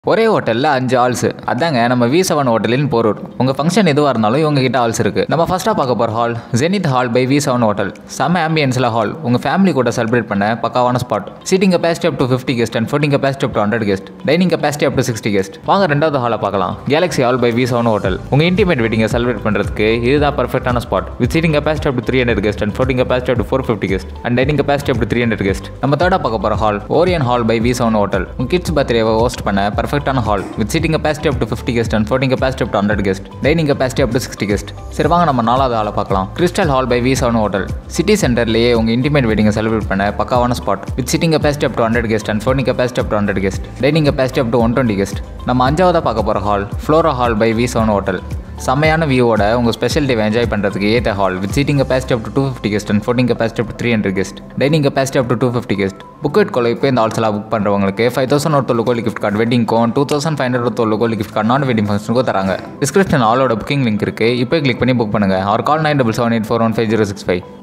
ஒரே ஹோட்டலில் அஞ்சு ஆல்ஸ் அதாங்க நம்ம வி செவன் ஹோட்டலின் போரூர் உங்கள் ஃபங்க்ஷன் எதுவாக இருந்தாலும் இவங்க கிட்ட ஆல்ஸ் இருக்குது நம்ம ஃபஸ்ட்டாக பார்க்க போகிற hall Zenith hall by V seven hotel செம்ம ஆம்பியன்ஸில் ஹால் உங்கள் ஃபேமிலி கூட செலிப்ரேட் பண்ண பக்காவான spot seating capacity up to fifty guest and floating capacity up to hundred guest dining capacity up to sixty guest வாங்க ரெண்டாவது ஹாலை பார்க்கலாம் galaxy hall by V seven hotel உங்கள் இன்டிமேட் வெட்டிங்கை செலிப்ரேட் பண்ணுறதுக்கு இதுதான் பர்ஃபெக்டான spot with seating capacity up to three hundred guest and floating capacity up to four fifty guest and dining capacity up to three hundred guest நம்ம தேர்டாக பார்க்க போகிற hall Orion hall by V seven hotel உங்கள் kids பர்த்டேவை host பண்ண பர்ஃபெக்டான hall with seating capacity up to fifty guest and floating capacity up to hundred guest dining capacity up to sixty guest சரி வாங்க நம்ம நாலாவது ஹாலை பார்க்கலாம் crystal hall by V seven hotel city சென்டர்லேயே உங்கள் இன்டிமேட் வெட்டிங்கை செலிப்ரேட் பண்ண பக்காவான spot with seating capacity up to hundred guest and floating capacity up to hundred guest dining capacity up to one twenty guest நம்ம அஞ்சாவதாக பார்க்க போகிற hall Flora hall by V seven hotel செம்மையான வியூவோட உங்கள் ஸ்பெஷல் டேவை என்ஜாய் பண்ணுறதுக்கு ஏற்ற hall with seating capacity up to two fifty guest and floating capacity up to three hundred guest dining capacity up to two fifty guest book it கொலை இப்போ இந்த ஆல்ஸ்லாம் book பண்ணுறவங்களுக்கு ஃபைவ் தௌசண்ட் ஒரு தொழில் gift card வெட்டிங்க்கும் two thousand five hundred ஒரு தொழில் gift card நான் வெட்டிங் ஃபங்க்ஷனுக்கும் தராங்க டிஸ்கிரிப்ஷன் ஆலோட புக்கிங் லிங்க் இருக்குது இப்போ கிளிக் பண்ணி புக் பண்ணுங்கள் அவர் call nine double seven eight four one five zero six five